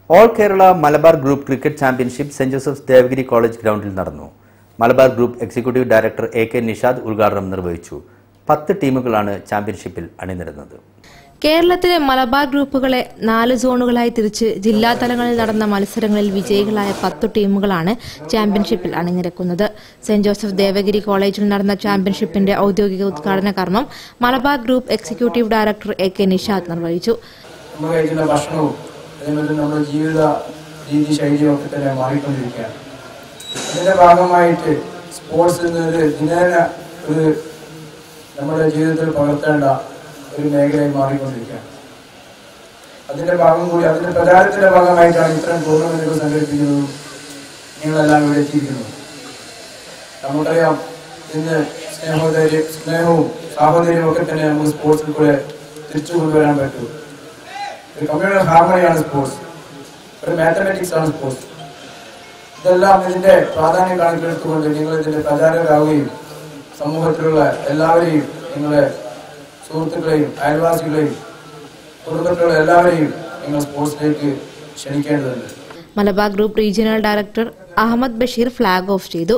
all Kerala Malabar group cricket championship saint Joseph's Devagiri college ഗ്രൗണ്ടിൽ നടന്നു Malabar group executive director A K Nishad ഉദ്ഘാടനം നിർവഹിച്ചു പത്ത് ടീമുകളാണ് ചാമ്പ്യൻഷിപ്പിൽ അണിനിരുന്നത് കേരളത്തിലെ മലബാർ ഗ്രൂപ്പുകളെ നാല് സോണുകളായി തിരിച്ച് ജില്ലാ തലങ്ങളിൽ നടന്ന മത്സരങ്ങളിൽ വിജയികളായ പത്തു ടീമുകളാണ് ചാമ്പ്യൻഷിപ്പിൽ അണിനിരക്കുന്നത് സെന്റ് ജോസഫ് ദേവഗിരി കോളേജിൽ നടന്ന ചാമ്പ്യൻഷിപ്പിന്റെ ഔദ്യോഗിക ഉദ്ഘാടന കർമ്മം Malabar group executive director A K Nishad നിർവഹിച്ചു നമ്മൾ കഴിക്കുന്ന ഭക്ഷണവും അതേപോലെ നമ്മുടെ ജീവിത രീതി ശൈലിയും ഒക്കെ തന്നെ മാറിക്കൊണ്ടിരിക്കുകയാണ് അതിന്റെ ഭാഗമായിട്ട് സ്പോർട്സ് എന്നത് ദിനേന ഒരു നമ്മുടെ ജീവിതത്തിൽ പകർത്തേണ്ട ഒരു മേഖലയായി മാറിക്കൊണ്ടിരിക്കുകയാണ് അതിന്റെ ഭാഗം കൂടി അതിന്റെ പ്രചാരത്തിന്റെ ഭാഗമായിട്ടാണ് ഇത്തരം ടൂർണമെന്റുകൾ സംഘടിപ്പിക്കുന്നതും നിങ്ങളെല്ലാം ഇവിടെ എത്തിയിരിക്കുന്നത് നമുക്കറിയാം ഇന്ന് സ്നേഹോദര്യം സ്നേഹവും സാഹോദര്യവും ഒക്കെ തന്നെ നമുക്ക് സ്പോർട്സിൽ കൂടെ തിരിച്ചു കൊണ്ടുവരാൻ പറ്റും ഒരു കമ്മ്യൂണൽ ഹാർമണിയാണ് സ്പോർട്സ് ഒരു മാത്തമാറ്റിക്സ് ആണ് സ്പോർട്സ് ഇതെല്ലാം ഇതിന്റെ പ്രാധാന്യം കണക്കിലെടുത്തുകൊണ്ട് നിങ്ങൾ ഇതിന്റെ പ്രചാരകരാവുകയും സമൂഹത്തിലുള്ള എല്ലാവരെയും നിങ്ങളെ സുഹൃത്തുക്കളെയും അയൽവാസികളെയും കുടുംബത്തിലുള്ള എല്ലാവരെയും നിങ്ങൾ സ്പോർട്സിലേക്ക് ക്ഷണിക്കേണ്ടതുണ്ട് Malabar group regional director Ahmed Basheer flag off ചെയ്തു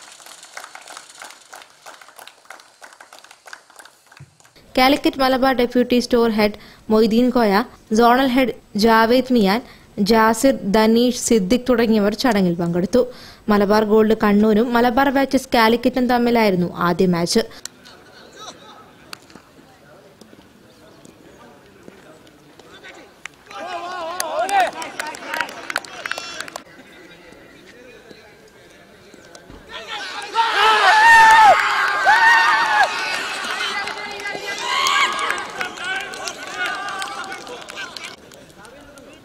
Calicut Malabar deputy store head Moideen Koya zonal head Javed Miyan Jasir Danish Siddique തുടങ്ങിയവർ ചടങ്ങിൽ പങ്കെടുത്തു മലബാർ ഗോൾഡ് കണ്ണൂരും മലബാർ ബാച്ചസ് കാലിക്കറ്റും തമ്മിലായിരുന്നു ആദ്യ മാച്ച്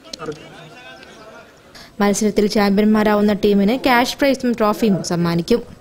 മത്സരത്തിൽ ചാമ്പ്യന്മാരാവുന്ന ടീമിന് ക്യാഷ് പ്രൈസും ട്രോഫിയും സമ്മാനിക്കും